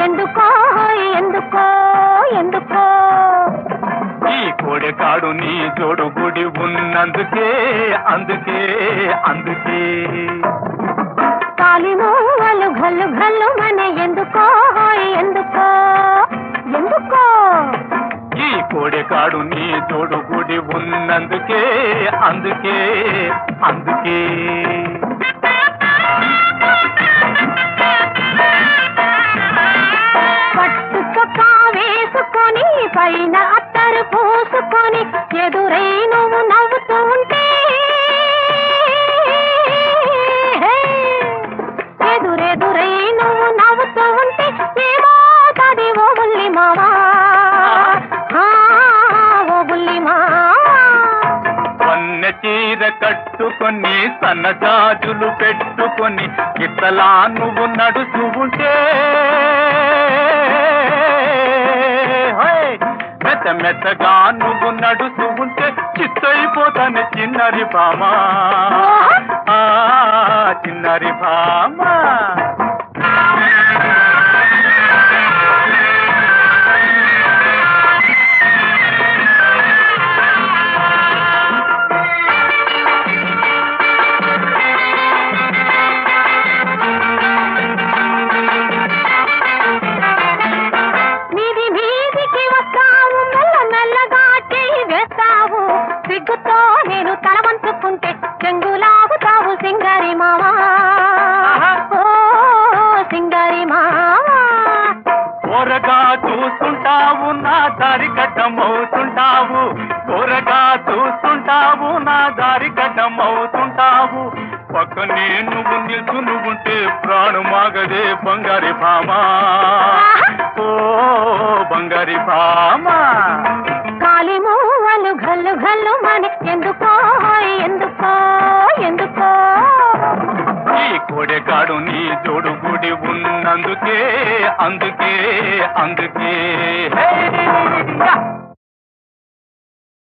ఎందుకో ఎందుకో ఎందుకో ఈ కోడెకాడు నీ జోడు గుడి ఉన్నందుకే అందుకే అందుకే కాలిమూవలు గల్లు గల్లు మన ఎందుకో ఎందుకో ఎందుకో ఈ కోడెకాడు నీ జోడు గుడి ఉన్నందుకే అందుకే అందుకే పట్టు చొక్కా వేసుకొని పైన అత్తరు పూసుకొని ఎదురై నువ్వు నవ్వుతూ ఉంటే ఎదురెదురై నువ్వు నవ్వుతూ ఉంటే ఏమో తది ఓ బుల్లి మావా ఆ, ఓ బుల్లి మావా వన్నె చీర కట్టుకొని సన్నజాజులు పెట్టుకొని ఇతలా నువ్వు నడుచు ఉంటే హోయ్! మెత్త మెత్తగా నువ్వు నడుచు ఉంటే చిత్తైపోతాను చిన్నరి భామా ఆ, చిన్నరి భామా మీది మీదికి వస్తావు మెల్ల మెల్లగా చేయి వేస్తావు సిగ్గుతో నేను తల వంచుకుంటే చెంగులాగుతావు సింగారి మావా ఓ సింగారి మావా కూరగా చూస్తుంటావు నా దారి కట్టమవుతుంటావు కూరగా చూస్తుంటావు నా దారి కట్టమవుతుంటావు పక్కనే నువ్వు నిల్చుని ఉంటే ప్రాణమాగదే బంగారి భామా ఓ బంగారి భామా కాలి మూవలు గల్లు గల్లు మన ఎందుకో ఎందుకో ఎందుకో ఈ కోడెకాడు నీ జోడు గుడి ఉన్నందుకే అందుకే అందుకే హే! యా!